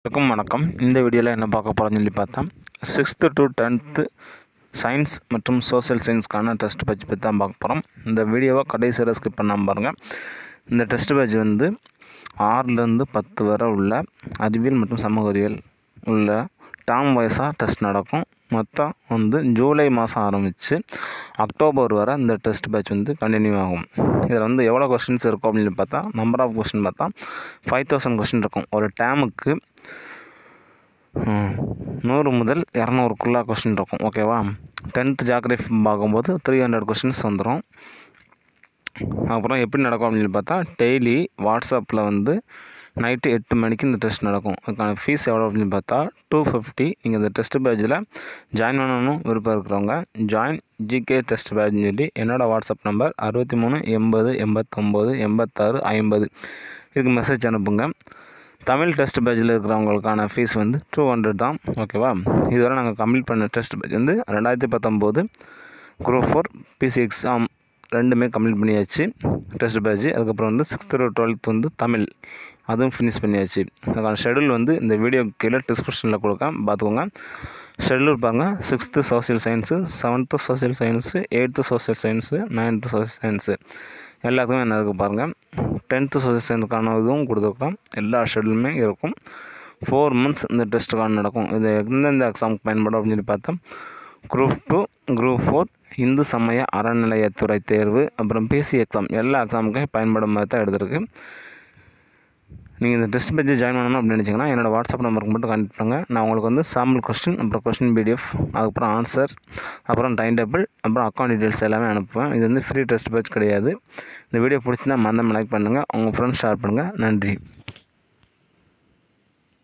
வணக்கம் வணக்கம் இந்த வீடியோவில் என்ன பார்க்க போகிறோம்னு சொல்லி பார்த்தா சிக்ஸ்த்து டு டென்த்து சயின்ஸ் மற்றும் சோஷியல் சயின்ஸ்க்கான டெஸ்ட் பேட்ச் பற்றி தான் பார்க்க போகிறோம் இந்த வீடியோவை கடைசி வரை ஸ்கிப் பண்ணாமல் பாருங்கள் இந்த டெஸ்ட் பேட்ச் வந்து ஆறுலேருந்து பத்து வரை உள்ள அறிவியல் மற்றும் சமூக அறிவியல் உள்ள டேர்ம் வைஸாக டெஸ்ட் நடக்கும் மொத்தம் வந்து ஜூலை மாதம் ஆரம்பித்து அக்டோபர் வரை இந்த டெஸ்ட் பேட்ச் வந்து கண்டினியூ ஆகும் இதில் வந்து எவ்வளோ கொஸ்டின்ஸ் இருக்கும் அப்படின்னு பார்த்தா நம்பர் ஆஃப் கொஸ்டின் பார்த்தா ஃபைவ் தௌசண்ட் கொஸ்டின் இருக்கும் ஒரு டேமுக்கு நூறு முதல் இரநூறுக்குள்ளே கொஸ்டின் இருக்கும் ஓகேவா டென்த் ஜாகிரஃபி பார்க்கும்போது த்ரீ ஹண்ட்ரட் கொஸ்டின்ஸ் வந்துடும் அப்புறம் எப்படி நடக்கும் அப்படின்னு பார்த்தா டெய்லி வாட்ஸ்அப்பில் வந்து நைட்டு எட்டு மணிக்கு இந்த டெஸ்ட் நடக்கும் அதுக்கான ஃபீஸ் எவ்வளோ அப்படின்னு பார்த்தா டூ ஃபிஃப்டி நீங்கள் இந்த டெஸ்ட் பேட்சில் ஜாயின் பண்ணணும் விருப்பம் இருக்கிறவங்க ஜாயின் ஜிகே டெஸ்ட் பேட்ச்னு சொல்லி என்னோடய வாட்ஸ்அப் நம்பர் அறுபத்தி மூணு எண்பது எண்பத்தொம்போது எண்பத்தாறு ஐம்பது இதுக்கு மெசேஜ் அனுப்புங்க தமிழ் டெஸ்ட் பேட்சில் இருக்கிறவங்களுக்கான ஃபீஸ் வந்து டூ ஹண்ட்ரட் தான் ஓகேவா இதுவரை நாங்கள் கம்ப்ளீட் பண்ண டெஸ்ட் பேட்ச் வந்து ரெண்டாயிரத்தி பத்தொம்போது குரூப் ஃபோர் பிசி எக்ஸாம் ரெண்டுமே கம்ப்ளீட் பண்ணியாச்சு டெஸ்ட் பேட்ச் அதுக்கப்புறம் வந்து சிக்ஸ்த்து டு டுவெல்த் வந்து தமிழ் அதுவும் ஃபினிஷ் பண்ணியாச்சு அதுக்கான ஷெடியூல் வந்து இந்த வீடியோ கீழே டிஸ்கிரிப்ஷனில் கொடுக்கேன் பார்த்துக்கோங்க ஷெடியூல் பாருங்க sixth social science seventh social science eighth social science ninth social science எல்லாத்துக்கும் என்ன இருக்குது பாருங்கள் டென்த்து சோஷியல் சயின்ஸுக்கான இதுவும் கொடுத்துருக்கோம் எல்லா ஷெடியூலுமே இருக்கும் ஃபோர் மந்த்ஸ் இந்த டெஸ்ட்டுக்கான நடக்கும் இது எந்தெந்த எக்ஸாமுக்கு பயன்படும் அப்படின்னு சொல்லி பார்த்தா குரூப் டூ குரூப் ஃபோர் இந்து சமய அறநிலையத்துறை தேர்வு அப்புறம் பிசி எக்ஸாம் எல்லா எக்ஸாமுக்கும் பயன்படும் மாதிரி தான் எடுத்திருக்கு நீங்கள் இந்த டெஸ்ட் பேஜ் ஜாயின் பண்ணணும் அப்படின்னு நினச்சிங்கன்னா என்னோடய வாட்ஸ்அப் நம்பருக்கு மட்டும் கான்டெக்ட் பண்ணுங்கள் நான் உங்களுக்கு வந்து சாம்பிள் கொஸ்டின் அப்புறம் கொஸ்டின் பிடிஎஃப் அதுக்கப்புறம் ஆன்சர் அப்புறம் டைம் டேபிள் அப்புறம் அக்கௌண்ட் டீட்டெயில்ஸ் எல்லாமே அனுப்புவேன் இது வந்து ஃப்ரீ டெஸ்ட் பேட்ச் கிடையாது இந்த வீடியோ பிடிச்சிருந்தா மறந்தாமல் லைக் பண்ணுங்கள் உங்கள் ஃப்ரெண்ட்ஸ் ஷேர் பண்ணுங்கள் நன்றி